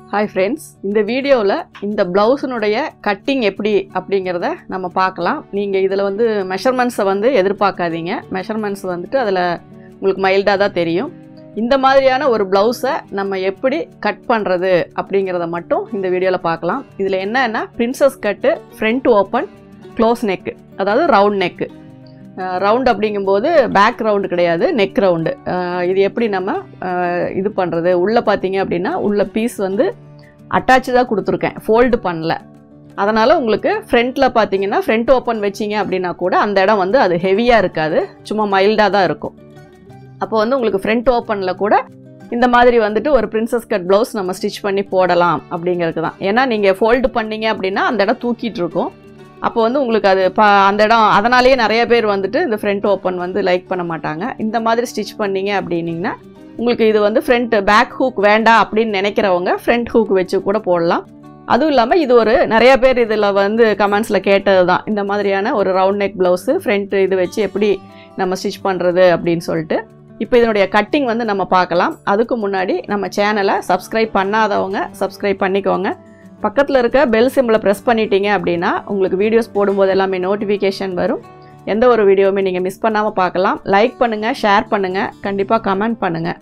hi friends இந்த வீடியோவில் இந்த ப்ளவுஸினுடைய கட்டிங் எப்படி அப்படிங்கிறத நம்ம பார்க்கலாம் நீங்கள் இதில் வந்து மெஷர்மெண்ட்ஸை வந்து எதிர்பார்க்காதீங்க மெஷர்மெண்ட்ஸ் வந்துட்டு அதில் உங்களுக்கு மைல்டாக தான் தெரியும் இந்த மாதிரியான ஒரு ப்ளவுஸை நம்ம எப்படி கட் பண்ணுறது அப்படிங்கிறத மட்டும் இந்த வீடியோவில் பார்க்கலாம் இதில் என்னன்னா princess cut front open close neck அதாவது ரவுண்ட் நெக்கு ரவுண்ட் அப்படிங்கும்போது பேக் ரவுண்டு கிடையாது நெக் ரவுண்டு இது எப்படி நம்ம அஹ், இது பண்ணுறது உள்ளே பார்த்தீங்க அப்படின்னா உள்ள பீஸ் வந்து அட்டாச்சாக கொடுத்துருக்கேன் ஃபோல்டு பண்ணல அதனால் உங்களுக்கு ஃப்ரண்ட்டில் பார்த்தீங்கன்னா ஃப்ரண்ட் ஓப்பன் வச்சிங்க அப்படின்னா கூட அந்த இடம் வந்து அது ஹெவியாக இருக்காது சும்மா மைல்டாக தான் இருக்கும் அப்போ வந்து உங்களுக்கு ஃப்ரண்ட் ஓப்பனில் கூட இந்த மாதிரி வந்துட்டு ஒரு பிரின்சஸ் கட் ப்ளவுஸ் நம்ம ஸ்டிச் பண்ணி போடலாம் அப்படிங்கிறதுக்கு தான் ஏன்னா நீங்கள் ஃபோல்டு பண்ணீங்க அப்படின்னா அந்த இடம் தூக்கிட்டு இருக்கும் அப்போ வந்து உங்களுக்கு அது ப அந்த இடம் அதனாலேயே நிறைய பேர் வந்துட்டு இந்த ஃப்ரண்ட் ஓப்பன் வந்து லைக் பண்ண மாட்டாங்க இந்த மாதிரி ஸ்டிச் பண்ணீங்க அப்படின்னீங்கன்னா உங்களுக்கு இது வந்து ஃப்ரண்ட் பேக் ஹூக் வேண்டாம் அப்படின்னு நினைக்கிறவங்க ஃப்ரண்ட் ஹூக் வச்சு கூட போடலாம் அதுவும் இல்லாமல் இது ஒரு நிறைய பேர் இதில் வந்து கமெண்ட்ஸில் கேட்டது தான் இந்த மாதிரியான ஒரு ரவுண்ட் நெக் ப்ளவுஸு ஃப்ரண்ட் இது வச்சு எப்படி நம்ம ஸ்டிச் பண்ணுறது அப்படின்னு சொல்லிட்டு இப்போ இதனுடைய கட்டிங் வந்து நம்ம பார்க்கலாம் அதுக்கு முன்னாடி நம்ம சேனலை சப்ஸ்கிரைப் பண்ணாதவங்க சப்ஸ்கிரைப் பண்ணிக்கோங்க பக்கத்தில் இருக்க பெல் சிம்பிளை ப்ரெஸ் பண்ணிட்டீங்க அப்படின்னா உங்களுக்கு வீடியோஸ் போடும்போது எல்லாமே நோட்டிஃபிகேஷன் வரும் எந்த ஒரு வீடியோவுமே நீங்கள் மிஸ் பண்ணாமல் பார்க்கலாம் லைக் பண்ணுங்கள் ஷேர் பண்ணுங்கள் கண்டிப்பாக கமெண்ட் பண்ணுங்கள்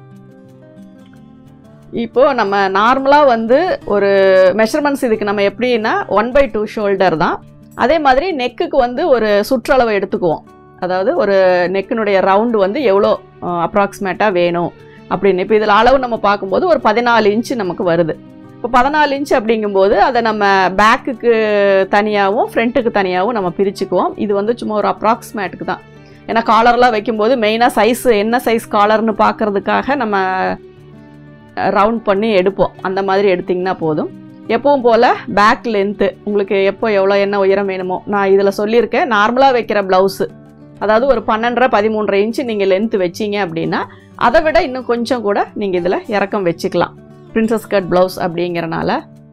இப்போது நம்ம நார்மலாக வந்து ஒரு மெஷர்மெண்ட்ஸ் இதுக்கு நம்ம எப்படின்னா ஒன் பை டூ ஷோல்டர் தான் அதே மாதிரி நெக்குக்கு வந்து ஒரு சுற்றளவை எடுத்துக்குவோம் அதாவது ஒரு நெக்கினுடைய ரவுண்டு வந்து எவ்வளோ அப்ராக்சிமேட்டாக வேணும் அப்படின்னு இப்போ இதில் அளவு நம்ம பார்க்கும்போது ஒரு பதினாலு இன்ச்சு நமக்கு வருது இப்போ பதினாலு இன்ச் அப்படிங்கும்போது அதை நம்ம பேக்குக்கு தனியாகவும் ஃப்ரண்ட்டுக்கு தனியாகவும் நம்ம பிரிச்சுக்குவோம் இது வந்து சும்மா ஒரு அப்ராக்சிமேட்டுக்கு தான் ஏன்னா காலர்லாம் வைக்கும்போது மெயினாக சைஸ் என்ன சைஸ் காலர்னு பார்க்கறதுக்காக நம்ம ரவுண்ட் பண்ணி எடுப்போம் அந்த மாதிரி எடுத்திங்கன்னா போதும் எப்பவும் போல் பேக் லென்த்து உங்களுக்கு எப்போ எவ்வளோ என்ன உயரம் வேணுமோ நான் இதில் சொல்லியிருக்கேன் நார்மலாக வைக்கிற ப்ளவுஸு அதாவது ஒரு பன்னெண்டரை பதிமூன்றரை இன்ச்சு நீங்கள் லென்த்து வச்சீங்க அப்படின்னா அதை விட இன்னும் கொஞ்சம் கூட நீங்கள் இதில் இறக்கம் வச்சுக்கலாம் பிரின்சஸ் கட் ப்ளவுஸ் அப்படிங்கிறனால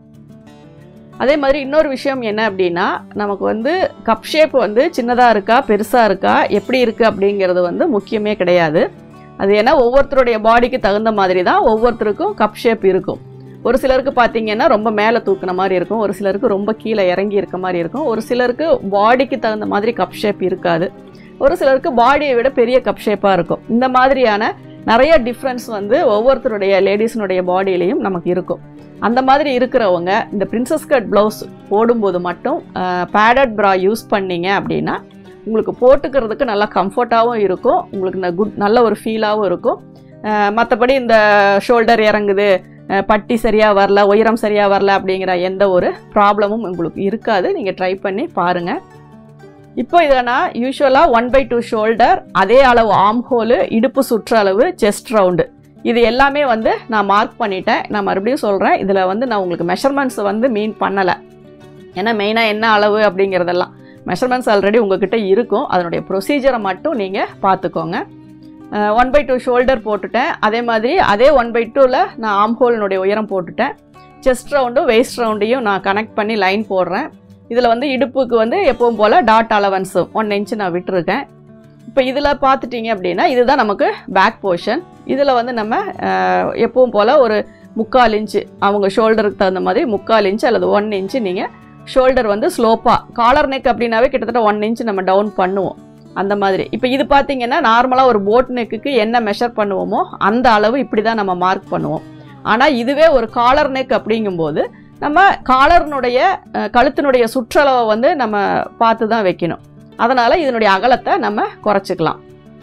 அதே மாதிரி இன்னொரு விஷயம் என்ன அப்படின்னா நமக்கு வந்து கப் ஷேப் வந்து சின்னதாக இருக்கா பெருசாக இருக்கா எப்படி இருக்குது அப்படிங்கிறது வந்து முக்கியமே கிடையாது அது ஏன்னா ஒவ்வொருத்தருடைய பாடிக்கு தகுந்த மாதிரி தான் ஒவ்வொருத்தருக்கும் கப் ஷேப் இருக்கும் ஒரு சிலருக்கு பார்த்தீங்கன்னா ரொம்ப மேலே தூக்குன மாதிரி இருக்கும் ஒரு சிலருக்கு ரொம்ப கீழே இறங்கி இருக்க மாதிரி இருக்கும் ஒரு சிலருக்கு பாடிக்கு தகுந்த மாதிரி கப் ஷேப் இருக்காது ஒரு சிலருக்கு பாடியை விட பெரிய கப் ஷேப்பாக இருக்கும் இந்த மாதிரியான நிறைய டிஃப்ரென்ஸ் வந்து ஒவ்வொருத்தருடைய லேடிஸினுடைய பாடியிலையும் நமக்கு இருக்கும் அந்த மாதிரி இருக்கிறவங்க இந்த பிரின்சஸ் கட் ப்ளவுஸ் போடும்போது மட்டும் பேடட் ப்ரா யூஸ் பண்ணீங்க அப்படின்னா உங்களுக்கு போட்டுக்கிறதுக்கு நல்லா கம்ஃபர்ட்டாகவும் இருக்கும் உங்களுக்கு இந்த குட் நல்ல ஒரு ஃபீலாகவும் இருக்கும் மற்றபடி இந்த ஷோல்டர் இறங்குது அஹ் பட்டி சரியாக வரல உயரம் சரியாக வரல அப்படிங்கிற எந்த ஒரு ப்ராப்ளமும் உங்களுக்கு இருக்காது நீங்கள் ட்ரை பண்ணி பாருங்கள் இப்போ இதை நான் யூஸ்வலாக ஒன் பை டூ ஷோல்டர் அதே அளவு ஆம் ஹோலு இடுப்பு சுற்றளவு செஸ்ட் ரவுண்டு இது எல்லாமே வந்து நான் மார்க் பண்ணிட்டேன் நான் மறுபடியும் சொல்கிறேன் இதில் வந்து நான் உங்களுக்கு மெஷர்மெண்ட்ஸ் வந்து மீன் பண்ணலை ஏன்னா மெயினாக என்ன அளவு அப்படிங்கிறதெல்லாம் மெஷர்மெண்ட்ஸ் ஆல்ரெடி உங்ககிட்ட இருக்கும் அதனுடைய ப்ரொசீஜரை மட்டும் நீங்கள் பார்த்துக்கோங்க ஒன் பை டூ ஷோல்டர் போட்டுட்டேன் அதே மாதிரி அதே ஒன் பை டூவில் நான் ஆம் ஹோலினுடைய உயரம் போட்டுட்டேன் செஸ்ட் ரவுண்டும் வேஸ்ட் ரவுண்டையும் நான் கனெக்ட் பண்ணி லைன் போடுறேன் இதில் வந்து இடுப்புக்கு வந்து எப்பவும் போல் டாட் அலவன்ஸும் ஒன் இன்ச்சு நான் விட்டுருக்கேன் இப்போ இதில் பார்த்துட்டிங்க அப்படின்னா இதுதான் நமக்கு பேக் போர்ஷன் இதில் வந்து நம்ம அஹ், எப்பவும் போல் ஒரு முக்கால் இன்ச்சு அவங்க ஷோல்டருக்கு தகுந்த மாதிரி முக்கால் இன்ச்சு அல்லது ஒன் இன்ச்சு நீங்கள் ஷோல்டர் வந்து ஸ்லோப்பாக காலர் நெக் அப்படின்னாவே கிட்டத்தட்ட ஒன் இன்ச்சு நம்ம டவுன் பண்ணுவோம் அந்த மாதிரி இப்போ இது பார்த்தீங்கன்னா நார்மலாக ஒரு போட் நெக்குக்கு என்ன மெஷர் பண்ணுவோமோ அந்த அளவு இப்படி தான் நம்ம மார்க் பண்ணுவோம் ஆனால் இதுவே ஒரு காலர் நெக் அப்படிங்கும்போது நம்ம காலர்னுடைய அஹ், கழுத்தினுடைய சுற்றளவை வந்து நம்ம பார்த்து தான் வைக்கணும் அதனால் இதனுடைய அகலத்தை நம்ம குறைச்சிக்கலாம்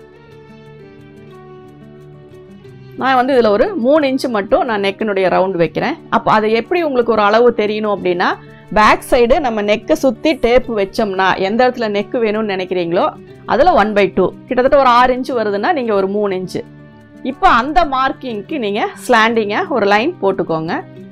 நான் வந்து இதில் ஒரு மூணு இன்ச்சு மட்டும் நான் நெக்கினுடைய ரவுண்ட் வைக்கிறேன் அப்போ அது எப்படி உங்களுக்கு ஒரு அளவு தெரியணும் அப்படின்னா பேக் சைடு நம்ம நெக்கை சுற்றி டேப் வச்சோம்னா எந்த இடத்துல நெக்கு வேணும்னு நினைக்கிறீங்களோ அதில் ஒன் பை டூ கிட்டத்தட்ட ஒரு ஆறு இன்ச்சு வருதுன்னா நீங்கள் ஒரு மூணு இன்ச்சு இப்போ அந்த மார்க்கிங்க்கு நீங்கள் ஸ்லாண்டிங்கை ஒரு லைன் போட்டுக்கோங்க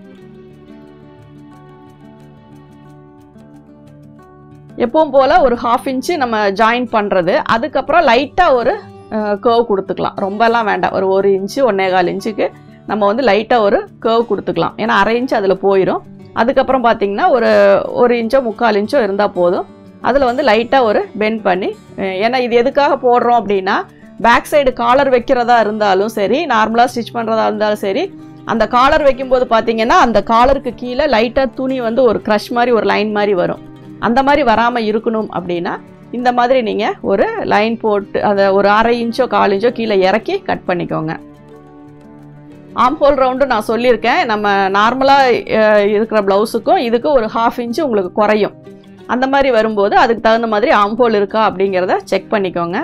எப்பவும் போல் ஒரு ஹாஃப் இன்ச்சு நம்ம ஜாயின் பண்ணுறது அதுக்கப்புறம் லைட்டாக ஒரு கேர்வ் கொடுத்துக்கலாம் ரொம்பலாம் வேண்டாம் ஒரு ஒரு இன்ச்சு ஒன்றே கால் இன்ச்சுக்கு நம்ம வந்து லைட்டாக ஒரு கேர்வ் கொடுத்துக்கலாம் ஏன்னா அரை இன்ச்சு அதில் போயிடும் அதுக்கப்புறம் பார்த்தீங்கன்னா ஒரு ஒரு இன்ச்சோ முக்கால் இன்ச்சோ இருந்தால் போதும் அதில் வந்து லைட்டாக ஒரு பெண்ட் பண்ணி அஹ் ஏன்னா இது எதுக்காக போடுறோம் அப்படின்னா பேக் சைடு காலர் வைக்கிறதா இருந்தாலும் சரி நார்மலாக ஸ்டிச் பண்ணுறதா இருந்தாலும் சரி அந்த காலர் வைக்கும்போது பார்த்தீங்கன்னா அந்த காலருக்கு கீழே லைட்டாக துணி வந்து ஒரு க்ரஷ் மாதிரி ஒரு லைன் மாதிரி வரும் அந்த மாதிரி வராமல் இருக்கணும் அப்படின்னா இந்த மாதிரி நீங்கள் ஒரு லைன் போட்டு அதை ஒரு அரை இன்ச்சோ கால் இன்ச்சோ கீழே இறக்கி கட் பண்ணிக்கோங்க ஆம் ஹோல் ரவுண்டு நான் சொல்லியிருக்கேன் நம்ம நார்மலாக இருக்கிற ப்ளவுஸுக்கும் இதுக்கும் ஒரு ஹாஃப் இன்ச்சு உங்களுக்கு குறையும் அந்த மாதிரி வரும்போது அதுக்கு தகுந்த மாதிரி ஆம் ஹோல் இருக்கா அப்படிங்கிறத செக் பண்ணிக்கோங்க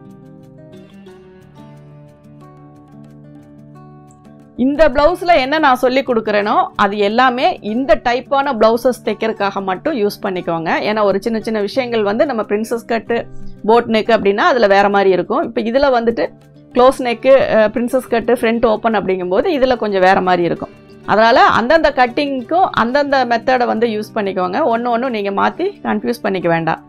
இந்த ப்ளவுஸில் என்ன நான் சொல்லி கொடுக்குறேனோ அது எல்லாமே இந்த டைப்பான ப்ளவுசஸ் தைக்கிறதுக்காக மட்டும் யூஸ் பண்ணிக்கோங்க ஏன்னா ஒரு சின்ன சின்ன விஷயங்கள் வந்து நம்ம பிரின்சஸ் கட்டு போட் நெக் அப்படின்னா அதில் வேறு மாதிரி இருக்கும் இப்போ இதில் வந்துட்டு close neck princess cut front open அப்படிங்கும்போது இதில் கொஞ்சம் வேறு மாதிரி இருக்கும் அதனால் அந்தந்த கட்டிங்க்கும் அந்தந்த மெத்தடை வந்து யூஸ் பண்ணிக்கோங்க ஒன்று ஒன்று நீங்கள் மாற்றி கன்ஃபியூஸ் பண்ணிக்க வேண்டாம்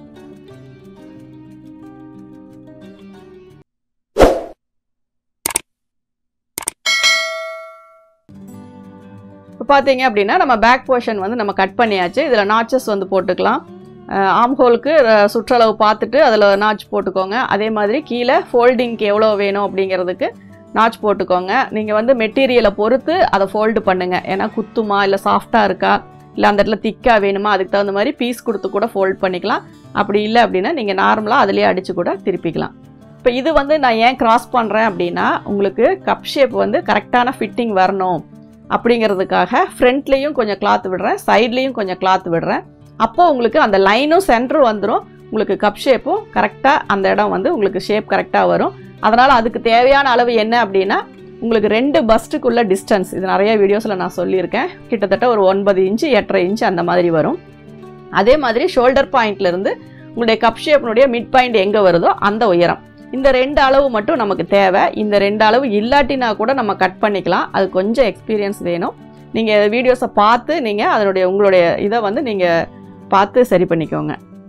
இப்போ பார்த்தீங்க அப்படின்னா நம்ம பேக் போர்ஷன் வந்து நம்ம கட் பண்ணியாச்சு இதில் நாச்சஸ் வந்து போட்டுக்கலாம் ஆம் ஹோலுக்கு சுற்றளவு பார்த்துட்டு அதில் நாச் போட்டுக்கோங்க அதே மாதிரி கீழே ஃபோல்டிங்க்கு எவ்வளோ வேணும் அப்படிங்கிறதுக்கு நாச் போட்டுக்கோங்க நீங்கள் வந்து மெட்டீரியலை பொறுத்து அதை ஃபோல்டு பண்ணுங்கள் ஏன்னா குத்துமா இல்லை சாஃப்டாக இருக்கா இல்லை அந்த இடத்துல திக்காக வேணுமா அதுக்கு தகுந்த மாதிரி பீஸ் கொடுத்து கூட ஃபோல்ட் பண்ணிக்கலாம் அப்படி இல்லை அப்படின்னா நீங்கள் நார்மலாக அதிலே அடித்து கூட திருப்பிக்கலாம் இப்போ இது வந்து நான் ஏன் கிராஸ் பண்ணுறேன் அப்படின்னா உங்களுக்கு கப் ஷேப் வந்து கரெக்டான ஃபிட்டிங் வரணும் அப்படிங்கிறதுக்காக ஃப்ரண்ட்லேயும் கொஞ்சம் கிளாத் விடுறேன் சைட்லேயும் கொஞ்சம் கிளாத் விடுறேன் அப்போ உங்களுக்கு அந்த லைனும் சென்டரும் வந்துடும் உங்களுக்கு கப் ஷேப்பும் கரெக்டாக அந்த இடம் வந்து உங்களுக்கு ஷேப் கரெக்டாக வரும் அதனால் அதுக்கு தேவையான அளவு என்ன அப்படின்னா உங்களுக்கு ரெண்டு பஸ்ட்டுக்குள்ள டிஸ்டன்ஸ் இது நிறைய வீடியோஸில் நான் சொல்லியிருக்கேன் கிட்டத்தட்ட ஒரு ஒன்பது இன்ச்சு எட்டரை இன்ச்சு அந்த மாதிரி வரும் அதே மாதிரி ஷோல்டர் பாயிண்ட்லேருந்து உங்களுடைய கப் ஷேப்னுடைய மிட் பாயிண்ட் எங்கே வருதோ அந்த உயரம் இந்த ரெண்டு அளவு மட்டும் நமக்கு தேவை இந்த ரெண்டு அளவு இல்லாட்டினா கூட நம்ம கட் பண்ணிக்கலாம் அது கொஞ்சம் எக்ஸ்பீரியன்ஸ் வேணும் நீங்கள் வீடியோஸை பார்த்து நீங்கள் அதனுடைய உங்களுடைய இதை வந்து நீங்கள் பார்த்து சரி பண்ணிக்கோங்க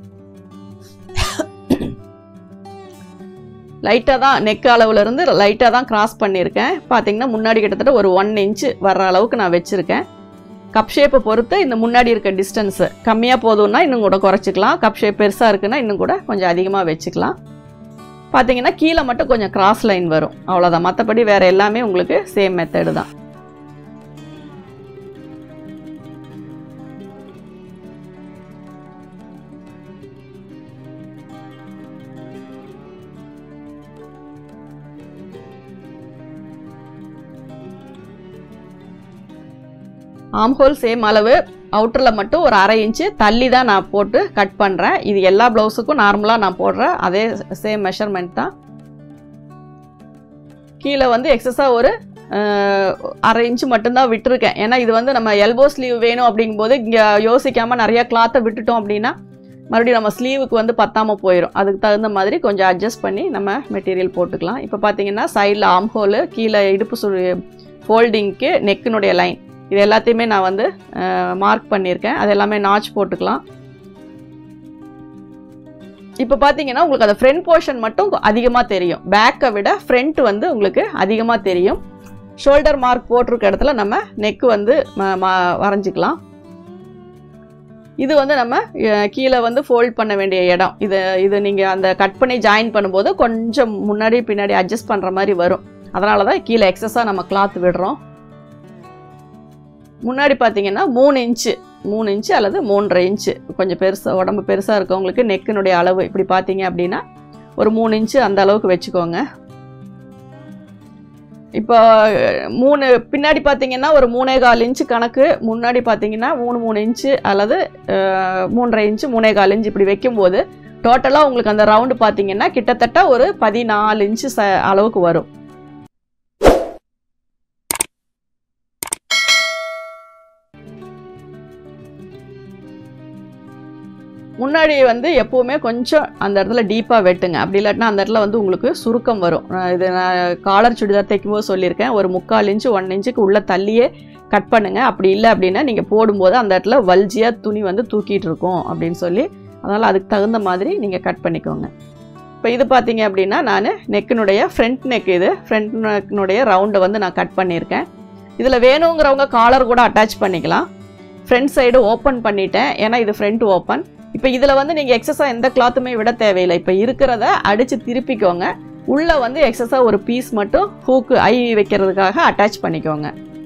லைட்டாக தான் நெக் அளவுலேருந்து லைட்டாக தான் கிராஸ் பண்ணியிருக்கேன் பார்த்தீங்கன்னா முன்னாடி கிட்டத்தட்ட ஒரு ஒன் இன்ச்சு வர்ற அளவுக்கு நான் வச்சுருக்கேன் கப் ஷேப்பை பொறுத்து இந்த முன்னாடி இருக்க டிஸ்டன்ஸு கம்மியாக போதும்னா இன்னும் கூட குறைச்சிக்கலாம் கப் ஷேப் பெருசாக இருக்குன்னா இன்னும் கூட கொஞ்சம் அதிகமாக வச்சுக்கலாம் பார்த்தீங்கன்னா கீழே மட்டும் கொஞ்சம் கிராஸ் லைன் வரும் அவ்வளோதான் மற்றபடி வேறு எல்லாமே உங்களுக்கு சேம் மெத்தடு தான் ஆம்ஹோல் சேம் அளவு அவுட்டரில் மட்டும் ஒரு அரை இன்ச்சு தள்ளி தான் நான் போட்டு கட் பண்ணுறேன் இது எல்லா ப்ளவுஸுக்கும் நார்மலாக நான் போடுறேன் அதே சேம் மெஷர்மெண்ட் தான் கீழே வந்து எக்ஸஸாக ஒரு அஹ், அரை இன்ச்சு மட்டும்தான் விட்டுருக்கேன் ஏன்னா இது வந்து நம்ம எல்போ ஸ்லீவ் வேணும் அப்படிங்கும்போது இங்கே யோசிக்காமல் நிறையா கிளாத்தை விட்டுட்டோம் அப்படின்னா மறுபடியும் நம்ம ஸ்லீவுக்கு வந்து பத்தாமல் போயிடும் அதுக்கு தகுந்த மாதிரி கொஞ்சம் அட்ஜஸ்ட் பண்ணி நம்ம மெட்டீரியல் போட்டுக்கலாம் இப்போ பார்த்தீங்கன்னா சைடில் ஆம்ஹோலு கீழே இடுப்பு சுழி ஃபோல்டிங்க்கு நெக்கினுடைய லைன் இது எல்லாத்தையுமே நான் வந்து மார்க் பண்ணியிருக்கேன் அது எல்லாமே நாச் போட்டுக்கலாம் இப்போ பார்த்தீங்கன்னா உங்களுக்கு அந்த ஃப்ரண்ட் போர்ஷன் மட்டும் அதிகமாக தெரியும் பேக்கை விட ஃப்ரண்ட் வந்து உங்களுக்கு அதிகமாக தெரியும் ஷோல்டர் மார்க் போட்டிருக்க இடத்துல நம்ம நெக்கு வந்து ம- ம- வரைஞ்சிக்கலாம் இது வந்து நம்ம அஹ், கீழே வந்து ஃபோல்ட் பண்ண வேண்டிய இடம் இது இது நீங்கள் அந்த கட் பண்ணி ஜாயின் பண்ணும்போது கொஞ்சம் முன்னாடி பின்னாடி அட்ஜஸ்ட் பண்ணுற மாதிரி வரும் அதனால தான் கீழே எக்ஸஸாக நம்ம கிளாத் விடுறோம் முன்னாடி பார்த்தீங்கன்னா மூணு இன்ச்சு மூணு இன்ச்சு அல்லது மூன்றரை இன்ச்சு கொஞ்சம் பெருசாக உடம்பு பெருசாக இருக்கவங்களுக்கு நெக்கினுடைய அளவு இப்படி பார்த்தீங்க அப்படின்னா ஒரு மூணு இன்ச்சு அந்த அளவுக்கு வச்சுக்கோங்க இப்போ மூணு பின்னாடி பார்த்தீங்கன்னா ஒரு மூணே கால் இன்ச்சு கணக்கு முன்னாடி பார்த்தீங்கன்னா மூணு மூணு இன்ச்சு அல்லது அஹ், மூன்றரை இன்ச்சு மூணே கால் இன்ச்சு இப்படி வைக்கும்போது டோட்டலாக உங்களுக்கு அந்த ரவுண்டு பார்த்தீங்கன்னா கிட்டத்தட்ட ஒரு பதினாலு இன்ச்சு ச அளவுக்கு வரும் முன்னாடி வந்து எப்போவுமே கொஞ்சம் அந்த இடத்துல டீப்பாக வெட்டுங்க அப்படி இல்லாட்டினா அந்த இடத்துல வந்து உங்களுக்கு சுருக்கம் வரும் நான் இது நான் காலர் சுடிதார் தைக்கும்போது சொல்லியிருக்கேன் ஒரு முக்கால் இன்ச்சு ஒன் இன்ச்சுக்கு உள்ள தள்ளியே கட் பண்ணுங்க அப்படி இல்லை அப்படின்னா நீங்கள் போடும்போது அந்த இடத்துல வல்ஜியாக துணி வந்து தூக்கிட்டு இருக்கும் அப்படின்னு சொல்லி அதனால் அதுக்கு தகுந்த மாதிரி நீங்கள் கட் பண்ணிக்கோங்க இப்போ இது பார்த்தீங்க அப்படின்னா நான் நெக்கினுடைய ஃப்ரண்ட் நெக் இது ஃப்ரண்ட் நெக்கினுடைய ரவுண்டை வந்து நான் கட் பண்ணியிருக்கேன் இதில் வேணுங்கிறவங்க காலர் கூட அட்டாச் பண்ணிக்கலாம் ஃப்ரண்ட் சைடு ஓப்பன் பண்ணிட்டேன் ஏன்னா இது ஃப்ரண்ட் ஓப்பன் இப்போ இதில் வந்து நீங்கள் எக்ஸஸாக எந்த கிளாத்துமே விட தேவையில்லை இப்போ இருக்கிறத அடித்து திருப்பிக்கோங்க உள்ளே வந்து எக்ஸஸாக ஒரு பீஸ் மட்டும் ஹூக்கு ஐ வைக்கிறதுக்காக அட்டாச் பண்ணிக்கோங்க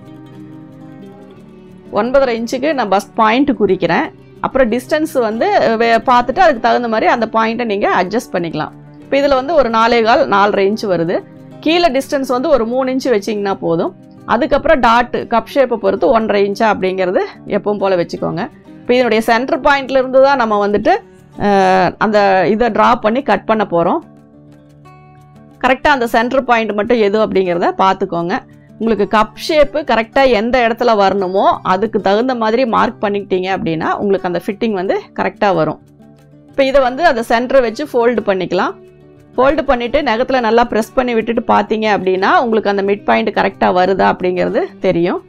ஒன்பதரை இன்ச்சுக்கு நான் பஸ் பாயிண்ட் குறிக்கிறேன் அப்புறம் டிஸ்டன்ஸ் வந்து வே- பார்த்துட்டு அதுக்கு தகுந்த மாதிரி அந்த பாயிண்ட்டை நீங்கள் அட்ஜஸ்ட் பண்ணிக்கலாம் இப்போ இதில் வந்து ஒரு நாலே கால் நாலரை இன்ச்சு வருது கீழே டிஸ்டன்ஸ் வந்து ஒரு மூணு இன்ச்சு வச்சிங்கன்னா போதும் அதுக்கப்புறம் டாட் கப் ஷேப்பை பொறுத்து ஒன்றரை இன்ச்சா அப்படிங்கிறது எப்பவும் போல் வச்சுக்கோங்க இப்போ இதனுடைய சென்டர் பாயிண்ட்ல இருந்து தான் நம்ம வந்துட்டு அஹ், அந்த இதை ட்ரா பண்ணி கட் பண்ண போகிறோம் கரெக்டாக அந்த சென்டர் பாயிண்ட் மட்டும் எது அப்படிங்கிறத பார்த்துக்கோங்க உங்களுக்கு கப் ஷேப்பு கரெக்டாக எந்த இடத்துல வரணுமோ அதுக்கு தகுந்த மாதிரி மார்க் பண்ணிக்கிட்டீங்க அப்படின்னா உங்களுக்கு அந்த ஃபிட்டிங் வந்து கரெக்டாக வரும் இப்போ இதை வந்து அந்த சென்டரை வச்சு ஃபோல்டு பண்ணிக்கலாம் ஃபோல்டு பண்ணிவிட்டு நகத்தில் நல்லா ப்ரெஸ் பண்ணி விட்டுட்டு பார்த்தீங்க அப்படின்னா உங்களுக்கு அந்த மிட் பாயிண்ட் கரெக்டாக வருதா அப்படிங்கிறது தெரியும்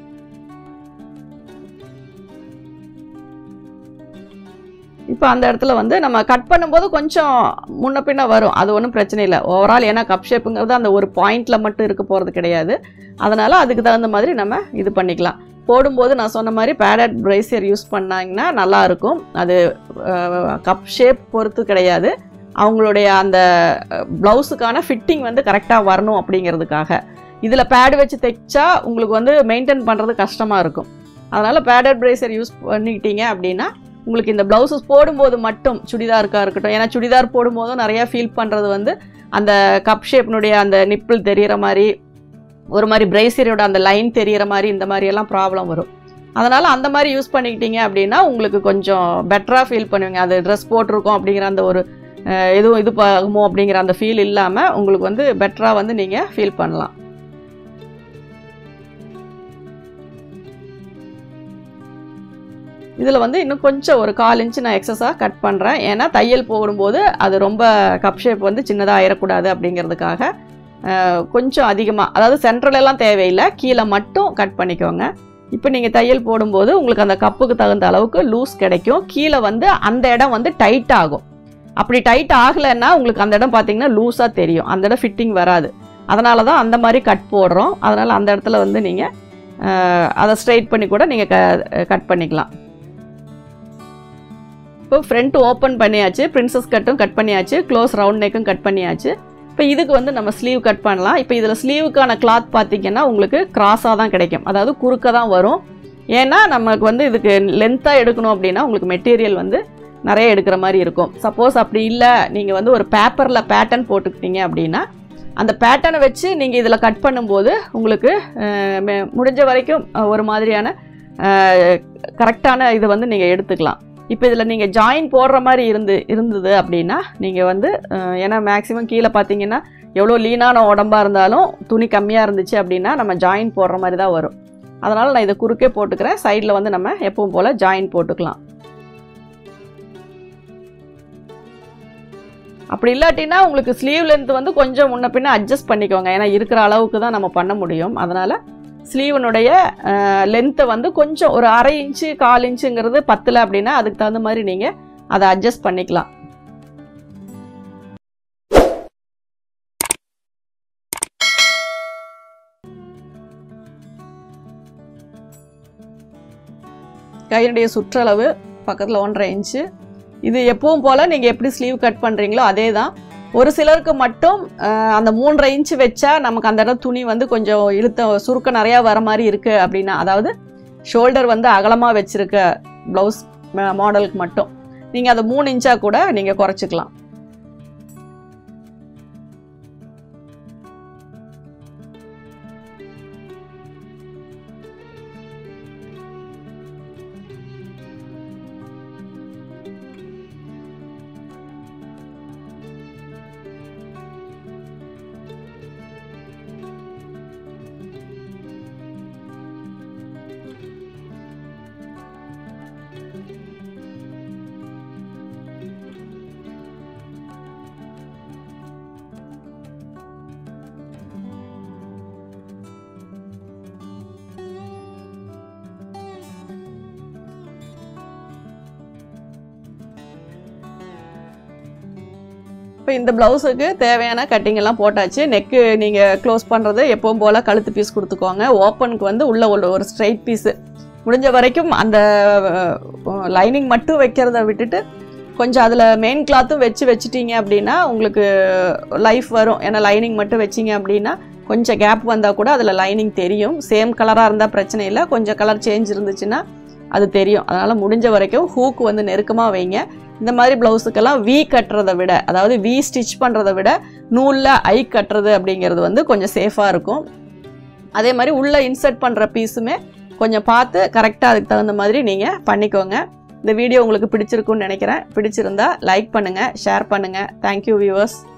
இப்போ அந்த இடத்துல வந்து நம்ம கட் பண்ணும்போது கொஞ்சம் முன்ன பின்ன வரும் அது ஒன்றும் பிரச்சனை இல்லை ஓவரால் ஏன்னா கப் ஷேப்புங்கிறது அந்த ஒரு பாயிண்டில் மட்டும் இருக்க போகிறது கிடையாது அதனால் அதுக்கு தகுந்த மாதிரி நம்ம இது பண்ணிக்கலாம் போடும்போது நான் சொன்ன மாதிரி பேடட் ப்ரைசியர் யூஸ் பண்ணாங்கன்னா நல்லாயிருக்கும் அது கப் ஷேப் பொறுத்து கிடையாது அவங்களுடைய அந்த ப்ளவுஸுக்கான ஃபிட்டிங் வந்து கரெக்டாக வரணும் அப்படிங்கிறதுக்காக இதில் பேடு வச்சு தைச்சா உங்களுக்கு வந்து மெயின்டைன் பண்ணுறது கஷ்டமாக இருக்கும் அதனால் பேடட் ப்ரைசர் யூஸ் பண்ணிக்கிட்டீங்க அப்படின்னா உங்களுக்கு இந்த ப்ளவுசஸ் போடும்போது மட்டும் சுடிதாருக்காக இருக்கட்டும் ஏன்னா சுடிதார் போடும்போதும் நிறையா ஃபீல் பண்ணுறது வந்து அந்த கப் ஷேப்னுடைய அந்த நிப்பிள் தெரியிற மாதிரி ஒரு மாதிரி பிரேசரோட அந்த லைன் தெரியிற மாதிரி இந்த மாதிரி எல்லாம் ப்ராப்ளம் வரும் அதனால் அந்த மாதிரி யூஸ் பண்ணிக்கிட்டீங்க அப்படின்னா உங்களுக்கு கொஞ்சம் பெட்டராக ஃபீல் பண்ணுவீங்க அது ட்ரெஸ் போட்டிருக்கோம் அப்படிங்கிற அந்த ஒரு அஹ், எதுவும் இது ஆகுமோ அப்படிங்கிற அந்த ஃபீல் இல்லாமல் உங்களுக்கு வந்து பெட்டராக வந்து நீங்கள் ஃபீல் பண்ணலாம் இதில் வந்து இன்னும் கொஞ்சம் ஒரு கால் இன்ச்சு நான் எக்ஸஸாக கட் பண்ணுறேன் ஏன்னா தையல் போடும்போது அது ரொம்ப கப் ஷேப் வந்து சின்னதாக ஆயிடக்கூடாது அப்படிங்கிறதுக்காக அஹ், கொஞ்சம் அதிகமாக அதாவது central எல்லாம் தேவையில்லை கீழே மட்டும் கட் பண்ணிக்கோங்க இப்போ நீங்கள் தையல் போடும்போது உங்களுக்கு அந்த கப்புக்கு தகுந்த அளவுக்கு லூஸ் கிடைக்கும் கீழே வந்து அந்த இடம் வந்து டைட் ஆகும் அப்படி டைட் ஆகலைன்னா உங்களுக்கு அந்த இடம் பார்த்தீங்கன்னா லூஸாக தெரியும் அந்த இடம் ஃபிட்டிங் வராது அதனால தான் அந்த மாதிரி கட் போடுறோம் அதனால் அந்த இடத்துல வந்து நீங்கள் அதை ஸ்ட்ரைட் பண்ணி கூட நீங்கள் க கட் பண்ணிக்கலாம் இப்போ ஃப்ரண்ட் ஓப்பன் பண்ணியாச்சு பிரின்சஸ் கட்டும் கட் பண்ணியாச்சு க்ளோஸ் ரவுண்ட் நெக்கும் கட் பண்ணியாச்சு இப்போ இதுக்கு வந்து நம்ம ஸ்லீவ் கட் பண்ணலாம் இப்போ இதில் ஸ்லீவுக்கான கிளாத் பார்த்தீங்கன்னா உங்களுக்கு கிராஸாக தான் கிடைக்கும் அதாவது குறுக்க தான் வரும் ஏன்னா நமக்கு வந்து இதுக்கு லென்த்தாக எடுக்கணும் அப்படின்னா உங்களுக்கு மெட்டீரியல் வந்து நிறைய எடுக்கிற மாதிரி இருக்கும் சப்போஸ் அப்படி இல்லை நீங்கள் வந்து ஒரு பேப்பரில் பேட்டர்ன் போட்டுக்கிட்டீங்க அப்படின்னா அந்த பேட்டர்னை வச்சு நீங்கள் இதில் கட் பண்ணும்போது உங்களுக்கு அஹ், மெ- முடிஞ்ச வரைக்கும் அஹ், ஒரு மாதிரியான கரெக்டான இதை வந்து நீங்கள் எடுத்துக்கலாம் இப்போ இதில் நீங்கள் ஜாயின் போடுற மாதிரி இருந்து இருந்தது அப்படின்னா நீங்கள் வந்து அஹ், ஏன்னா மேக்ஸிமம் கீழே பார்த்தீங்கன்னா எவ்வளோ லீனான உடம்பாக இருந்தாலும் துணி கம்மியாக இருந்துச்சு அப்படின்னா நம்ம ஜாயின் போடுற மாதிரி தான் வரும் அதனால் நான் இதை குறுக்கே போட்டுக்கிறேன் சைடில் வந்து நம்ம எப்பவும் போல் ஜாயின் போட்டுக்கலாம் அப்படி இல்லாட்டினா உங்களுக்கு ஸ்லீவ் லென்த் வந்து கொஞ்சம் முன்ன பின்ன அட்ஜஸ்ட் பண்ணிக்கோங்க ஏன்னா இருக்கிற அளவுக்கு தான் நம்ம பண்ண முடியும் அதனால் ஸ்லீவனுடைய லென்த்தை வந்து கொஞ்சம் ஒரு அரை இன்ச்சு கால் இன்ச்சுங்கிறது பத்தில் அப்படின்னா அதுக்கு தகுந்த மாதிரி நீங்கள் அதை அட்ஜஸ்ட் பண்ணிக்கலாம் கையினுடைய சுற்றளவு பக்கத்தில் ஒன்றரை இன்ச்சு இது எப்பவும் போல் நீங்கள் எப்படி ஸ்லீவ் கட் பண்ணுறீங்களோ அதே தான் ஒரு சிலருக்கு மட்டும் அஹ், அந்த மூன்றரை இன்ச்சு வச்சா நமக்கு அந்த இடம் துணி வந்து கொஞ்சம் இழுத்த சுருக்கம் நிறையா வர மாதிரி இருக்குது அப்படின்னா அதாவது ஷோல்டர் வந்து அகலமாக வச்சுருக்க ப்ளவுஸ் மாடலுக்கு மட்டும் நீங்கள் அதை மூணு இன்ச்சாக கூட நீங்கள் குறைச்சிக்கலாம் இப்போ இந்த ப்ளவுஸுக்கு தேவையான கட்டிங் எல்லாம் போட்டாச்சு நெக்கு நீங்கள் க்ளோஸ் பண்ணுறது எப்பவும் போல் கழுத்து பீஸ் கொடுத்துக்கோங்க ஓப்பனுக்கு வந்து உள்ள ஒரு ஒரு ஸ்ட்ரைட் பீஸு முடிஞ்ச வரைக்கும் அந்த லைனிங் மட்டும் வைக்கிறத விட்டுட்டு கொஞ்சம் அதில் மெயின் கிளாத்தும் வச்சு வச்சிட்டீங்க அப்படின்னா உங்களுக்கு லைஃப் வரும் ஏன்னா லைனிங் மட்டும் வச்சிங்க அப்படின்னா கொஞ்சம் கேப் வந்தால் கூட அதில் லைனிங் தெரியும் சேம் கலராக இருந்தால் பிரச்சனை இல்லை கொஞ்சம் கலர் சேஞ்ச் இருந்துச்சுன்னா அது தெரியும் அதனால் முடிஞ்ச வரைக்கும் ஹூக் வந்து நெருக்கமாக வைங்க இந்த மாதிரி ப்ளவுஸுக்கெல்லாம் வி கட்டுறதை விட அதாவது வி ஸ்டிச் பண்ணுறதை விட நூலில் ஐ கட்டுறது அப்படிங்கிறது வந்து கொஞ்சம் சேஃபாக இருக்கும் அதே மாதிரி உள்ளே இன்சர்ட் பண்ணுற பீஸுமே கொஞ்சம் பார்த்து கரெக்டாக அதுக்கு தகுந்த மாதிரி நீங்கள் பண்ணிக்கோங்க இந்த வீடியோ உங்களுக்கு பிடிச்சிருக்குன்னு நினைக்கிறேன் பிடிச்சிருந்தா லைக் பண்ணுங்கள் ஷேர் பண்ணுங்கள் தேங்க்யூ வியூவர்ஸ்